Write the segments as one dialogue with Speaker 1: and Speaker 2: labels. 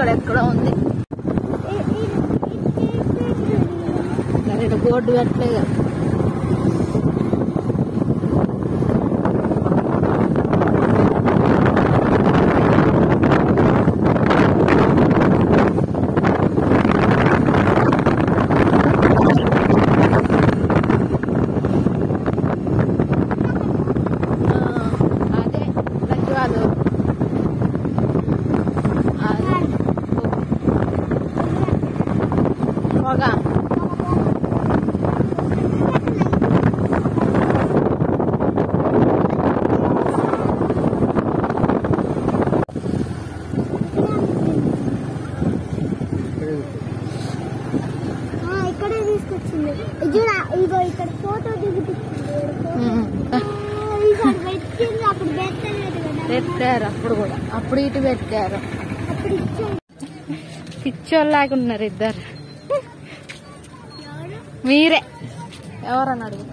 Speaker 1: ఇక్కడ ఎక్కడో ఉంది కానీ ఇక్కడ బోర్డు పెట్టలేగా ఆ, అదే ధన్యవాదాలు అదే పొగ
Speaker 2: ఇక్కడే తీసుకొచ్చింది చూడ ఇగో ఇక్కడ ఫోటో దిగుతుంది
Speaker 1: ఉమ్.
Speaker 2: ఇక్కడ పెట్టింది అప్పుడు పెట్టలేదు కదా
Speaker 1: పెట్టారు అప్పుడు కూడా అప్పుడు ఇటు పెట్టారు
Speaker 2: అప్పుడు ఇచ్చాడు
Speaker 1: పిచ్చోళ్ళలాగా ఉన్నారు ఇద్దరు
Speaker 2: ఎవరు
Speaker 1: మీరే ఎవరని అడుగు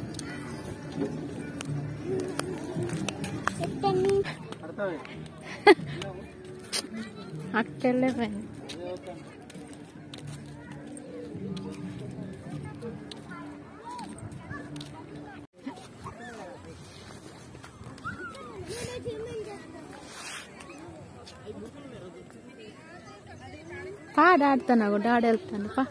Speaker 2: చెప్పండి
Speaker 1: అక్కడెళ్ళే పని పా డాడతాను డాడీ వెళ్తాను పా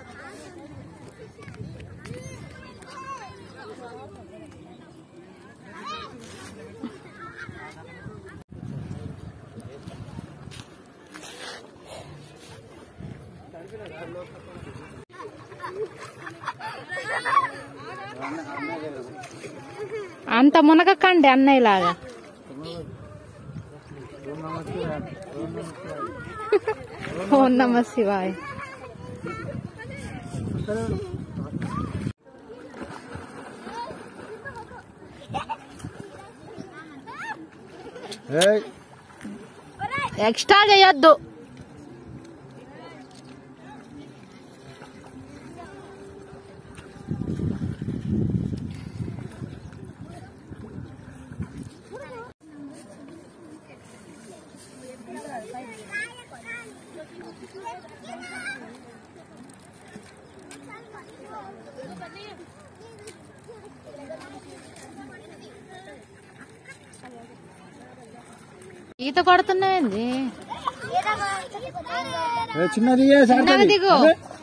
Speaker 1: అంత మునగకండి అన్నయ్య లాగా ఓం నమ శివాయ ఎక్స్ట్రా చేయొద్దు ఈత కొడుతున్నావేంది
Speaker 3: చిన్నది
Speaker 1: చిన్నగా దిగు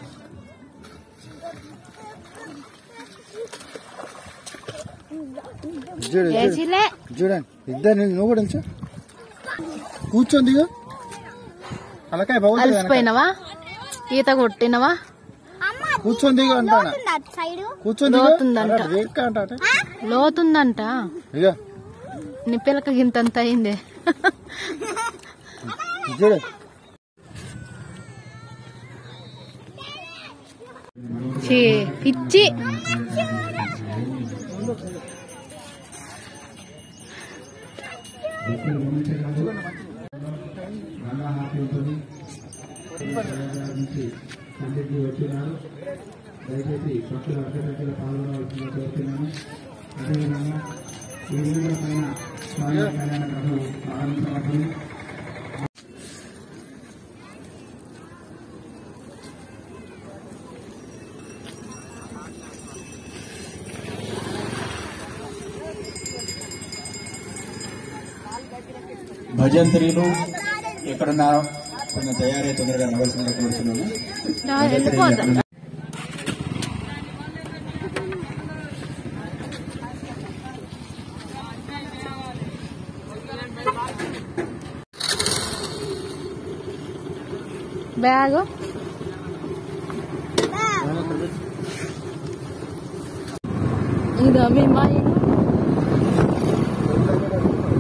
Speaker 3: చూడు
Speaker 1: ఏసీలే
Speaker 3: చూడండి ఇద్దరు నువ్వు కూడా నిల్చో కూర్చొని దిగు అలకాయ బాగుంటుంది వెనక.
Speaker 1: అలసిపోయినవా ఈత కొట్టినవా
Speaker 3: కూర్చొని దిగు అంటానా
Speaker 2: సైడ్
Speaker 3: కూర్చొని దిగు
Speaker 1: లోతుందంట.
Speaker 3: అక్కడ వేక్క అంట అట.
Speaker 1: లోతుందంట
Speaker 3: ఇగో
Speaker 1: నీ పిల్లకి గింతంత అయింది
Speaker 3: చూడు
Speaker 1: ఛీ, పిచ్చి
Speaker 4: భజంత్రీలు ఎక్కడున్నారో కొంచెం తయారై తొందరగా నడవలసిందిగా కోరుతున్నాను
Speaker 1: రా, వెళ్ళిపోదాం బ్యాగు ఇదా మీ మా ఇల్లు